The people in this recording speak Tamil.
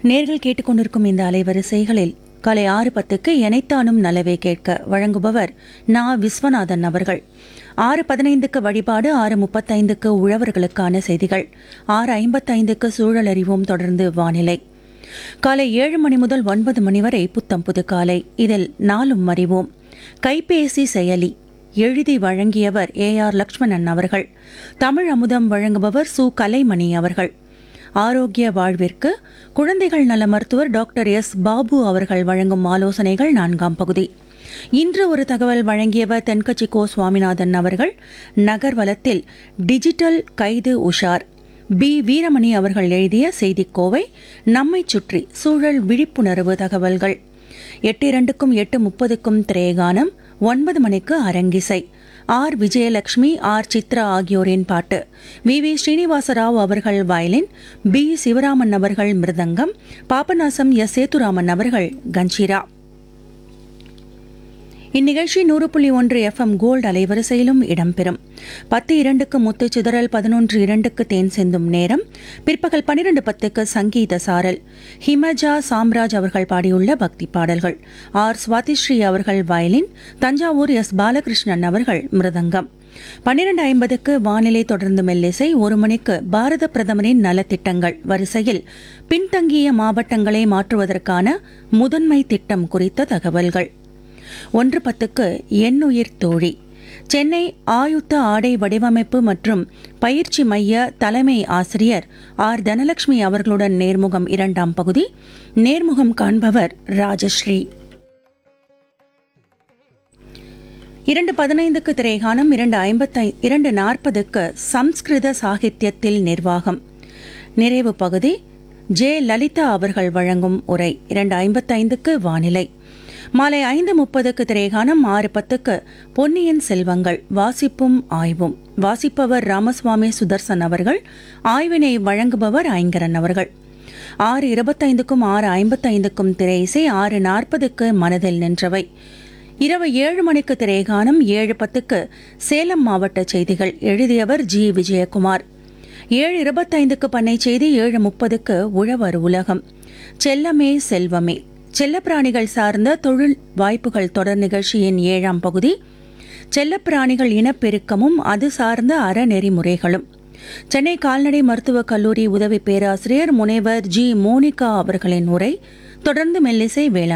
நேர்கள் கேட்டுக்கொண்டிருக்கும் இந்த அலைவரிசைகளில் காலை ஆறு பத்துக்கு எனைத்தானும் நலவே கேட்க வழங்குபவர் நா விஸ்வநாதன் அவர்கள் ஆறு பதினைந்துக்கு வழிபாடு ஆறு முப்பத்தைந்துக்கு உழவர்களுக்கான செய்திகள் ஆறு ஐம்பத்தைந்துக்கு சூழல் அறிவோம் தொடர்ந்து வானிலை காலை ஏழு மணி முதல் ஒன்பது மணி வரை புத்தம் புது காலை இதில் நாளும் அறிவோம் கைபேசி செயலி எழுதி வழங்கியவர் ஏ ஆர் லக்ஷ்மணன் அவர்கள் தமிழ் அமுதம் வழங்குபவர் சு கலைமணி அவர்கள் ஆரோக்கிய வாழ்விற்கு குழந்தைகள் நல மருத்துவர் டாக்டர் எஸ் பாபு அவர்கள் வழங்கும் ஆலோசனைகள் நான்காம் பகுதி இன்று ஒரு தகவல் வழங்கியவர் தென்கட்சி கோ சுவாமிநாதன் அவர்கள் நகர்வலத்தில் டிஜிட்டல் கைது உஷார் பி வீரமணி அவர்கள் எழுதிய செய்திக்கோவை நம்மை சுற்றி சூழல் விழிப்புணர்வு தகவல்கள் எட்டு இரண்டுக்கும் எட்டு முப்பதுக்கும் திரேகானம் ஒன்பது மணிக்கு அரங்கிசை ஆர் விஜயலட்சுமி ஆர் சித்ரா ஆகியோரின் பாட்டு வி வி ஸ்ரீனிவாசராவ் அவர்கள் வயலின் பி சிவராமன் அவர்கள் மிருதங்கம் பாபநாசம் எஸ் சேத்துராமன் அவர்கள் கஞ்சிரா இந்நிகழ்ச்சி நூறு புள்ளி ஒன்று எஃப்எம் கோல்டு அலைவரிசையிலும் இடம்பெறும் பத்து இரண்டுக்கு முத்து சிதறல் பதினொன்று இரண்டுக்கு தேன் சிந்தும் நேரம் பிற்பகல் பன்னிரண்டு பத்துக்கு சங்கீத சாரல் ஹிமஜா சாம்ராஜ் அவர்கள் பாடியுள்ள பக்தி பாடல்கள் ஆர் சுவாதிஸ்ரீ அவர்கள் வயலின் தஞ்சாவூர் எஸ் பாலகிருஷ்ணன் அவர்கள் மிருதங்கம் பன்னிரண்டு ஐம்பதுக்கு வானிலை தொடர்ந்து மெல்லிசை ஒரு மணிக்கு பாரத பிரதமரின் நலத்திட்டங்கள் வரிசையில் பின்தங்கிய மாவட்டங்களை மாற்றுவதற்கான முதன்மை திட்டம் குறித்த தகவல்கள் ஒன்று பத்துக்கு எண்ணுயிர் தோழி சென்னை ஆயுத்த ஆடை வடிவமைப்பு மற்றும் பயிற்சி மைய தலைமை ஆசிரியர் ஆர் தனலட்சுமி அவர்களுடன் நேர்முகம் இரண்டாம் பகுதி நேர்முகம் காண்பவர் ராஜஸ்ரீ இரண்டு பதினைந்துக்கு திரைகானம் இரண்டு ஐம்பத்தை இரண்டு நாற்பதுக்கு சம்ஸ்கிருத சாகித்யத்தில் நிர்வாகம் நிறைவு பகுதி ஜே லலிதா அவர்கள் வழங்கும் உரை இரண்டு ஐம்பத்தைந்துக்கு வானிலை மாலை ஐந்து முப்பதுக்கு திரைகானம் ஆறு பத்துக்கு பொன்னியின் செல்வங்கள் வாசிப்பும் ஆய்வும் வாசிப்பவர் ராமசுவாமி சுதர்சன் அவர்கள் ஆய்வினை வழங்குபவர் ஐங்கரன் அவர்கள் ஆறு இருபத்தைந்துக்கும் ஆறு ஐம்பத்தைந்துக்கும் திரை இசை ஆறு நாற்பதுக்கு மனதில் நின்றவை இரவு ஏழு மணிக்கு திரைகானம் ஏழு பத்துக்கு சேலம் மாவட்ட செய்திகள் எழுதியவர் ஜி விஜயகுமார் ஏழு இருபத்தைந்துக்கு பண்ணை செய்தி ஏழு முப்பதுக்கு உழவர் உலகம் செல்லமே செல்வமே செல்லப்பிராணிகள் சார்ந்த தொழில் வாய்ப்புகள் தொடர் நிகழ்ச்சியின் ஏழாம் பகுதி செல்லப்பிராணிகள் இனப்பெருக்கமும் அது சார்ந்த அறநெறிமுறைகளும் சென்னை கால்நடை மருத்துவக் கல்லூரி உதவி பேராசிரியர் முனைவர் ஜி மோனிகா அவர்களின் உரை தொடர்ந்து மெல்லிசை வேளாண்